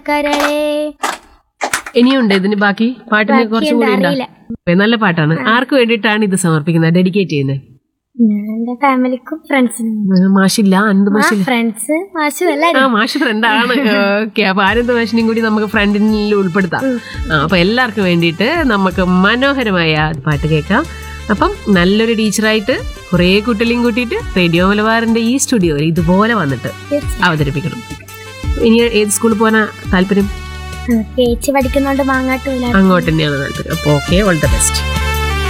കരളേ ഇനിയുണ്ട് ഇതിന് ബാക്കി പാട്ടിന് കുറച്ചും കൂടി ഉണ്ടോ അറിയില്ല. ഏ, നല്ല പാട്ടാണ് ആർക്ക് വേണ്ടിയിട്ടാണ് ഇത് സമർപ്പിക്കുന്നത് ഡെഡിക്കേറ്റ് ചെയ്യുന്നത് ഞാൻ എന്റെ ഫാമിലിക്കും ഫ്രണ്ട്സിനും ഉം, മാഷില്ല അനന്ത് മാഷില്ല ഫ്രണ്ട്സ് മാഷും ആ എല്ലാരും മാഷ് ഫ്രണ്ടാണ് ഓക്കെ അപ്പൊ ആനന്ദ മാഷിനെയും കൂടി നമുക്ക് ഫ്രണ്ടിനിൽ ഉൾപ്പെടുത്താം ആ, അപ്പൊ എല്ലാവർക്കും വേണ്ടിയിട്ട് നമുക്ക് മനോഹരമായ പാട്ട് കേൾക്കാം അപ്പം നല്ലൊരു ടീച്ചറായിട്ട് കുറേ കുട്ടികളെയും കൂട്ടിയിട്ട് റേഡിയോ മലബാറിന്റെ ഈ സ്റ്റുഡിയോയിൽ ഇതുപോലെ വന്നിട്ട് അവതരിപ്പിക്കണം ഇനി ഏത് സ്കൂളിൽ പോകാനാ താല്പര്യം ചേച്ചി പഠിക്കുന്നോണ്ട് മാങ്ങാട്ടൂല അങ്ങോട്ട് തന്നെയാണ് താല്പര്യം അപ്പോൾ ഓക്കെ ഓൾ ദ ബെസ്റ്റ്